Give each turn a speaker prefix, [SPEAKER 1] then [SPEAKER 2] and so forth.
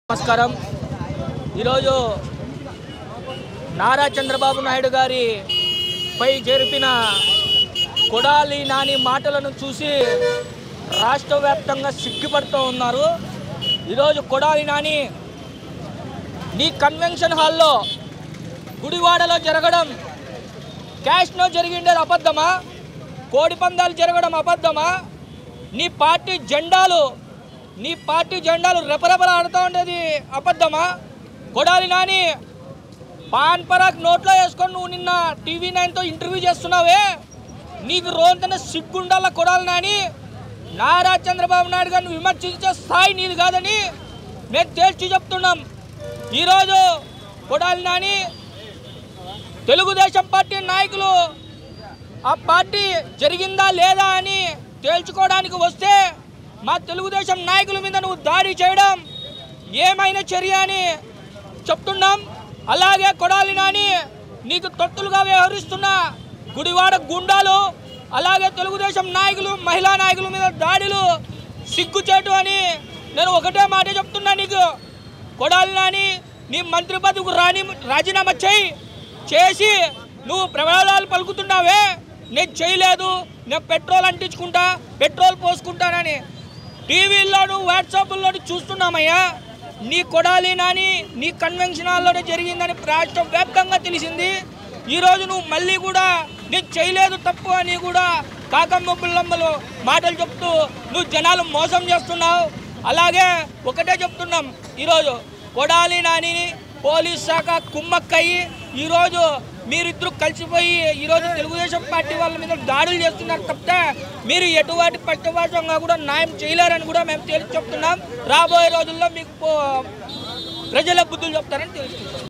[SPEAKER 1] నమస్కారం ఈరోజు నారా చంద్రబాబు నాయుడు గారి పై జరిపిన కొడాలి నాని మాటలను చూసి రాష్ట్ర వ్యాప్తంగా సిగ్గుపడుతూ ఉన్నారు ఈరోజు కొడాలి నాని నీ కన్వెన్షన్ హాల్లో గుడివాడలో జరగడం క్యాష్లో జరిగిండేది అబద్ధమా కోడి పందాలు జరగడం అబద్ధమా నీ పార్టీ జెండాలు నీ పార్టీ జెండాలు రెపరెపలు ఆడుతూ ఉండేది అబద్ధమా కొడాలి నాని పాన్ పరాక్ నోట్లో వేసుకొని నువ్వు నిన్న టీవీ నైన్తో ఇంటర్వ్యూ చేస్తున్నావే నీకు రోజున సిగ్గుండాల కొడాలి నాని నారా చంద్రబాబు నాయుడు గారిని విమర్శించే స్థాయి నీది కాదని మేము తేల్చి చెప్తున్నాం ఈరోజు కొడాలి నాని తెలుగుదేశం పార్టీ నాయకులు ఆ పార్టీ జరిగిందా లేదా అని తేల్చుకోవడానికి వస్తే మా తెలుగుదేశం నాయకుల మీద నువ్వు దాడి చేయడం ఏమైనా చర్య అని చెప్తున్నాం అలాగే కొడాలి నాని నీకు తొత్తులుగా వ్యవహరిస్తున్న గుడివాడ గుండాలు అలాగే తెలుగుదేశం నాయకులు మహిళా నాయకుల మీద దాడులు సిగ్గుచేటు అని నేను ఒకటే మాట చెప్తున్నా నీకు కొడాలి నాని నీ మంత్రి పదవికి రాని రాజీనామా చేయి చేసి నువ్వు ప్రమాదాలు పలుకుతున్నావే నేను చేయలేదు నేను పెట్రోల్ అంటించుకుంటా పెట్రోల్ పోసుకుంటానని టీవీల్లోను వాట్సాప్లోను చూస్తున్నామయ్యా నీ కొడాలి నాని నీ కన్వెన్షన్ హాల్లోనే జరిగిందని రాష్ట్ర వ్యాప్తంగా తెలిసింది ఈరోజు నువ్వు మళ్ళీ కూడా నేను చేయలేదు తప్పు అని కూడా కాకమ్మ పుల్లమ్మలు మాటలు చెప్తూ నువ్వు జనాలు మోసం చేస్తున్నావు అలాగే ఒకటే చెప్తున్నాం ఈరోజు కొడాలి నాని పోలీస్ శాఖ కుమ్మక్కయ్యి ఈరోజు మీరిద్దరు కలిసిపోయి ఈరోజు తెలుగుదేశం పార్టీ వాళ్ళ మీద దాడులు చేస్తున్నారు తప్పితే మీరు ఎటువంటి పక్షపాతంగా కూడా న్యాయం చేయలేరని కూడా మేము తేల్చి చెప్తున్నాం రాబోయే రోజుల్లో మీకు పో- ప్రజల బుద్ధులు చెప్తారని తెలుసుకుంటాం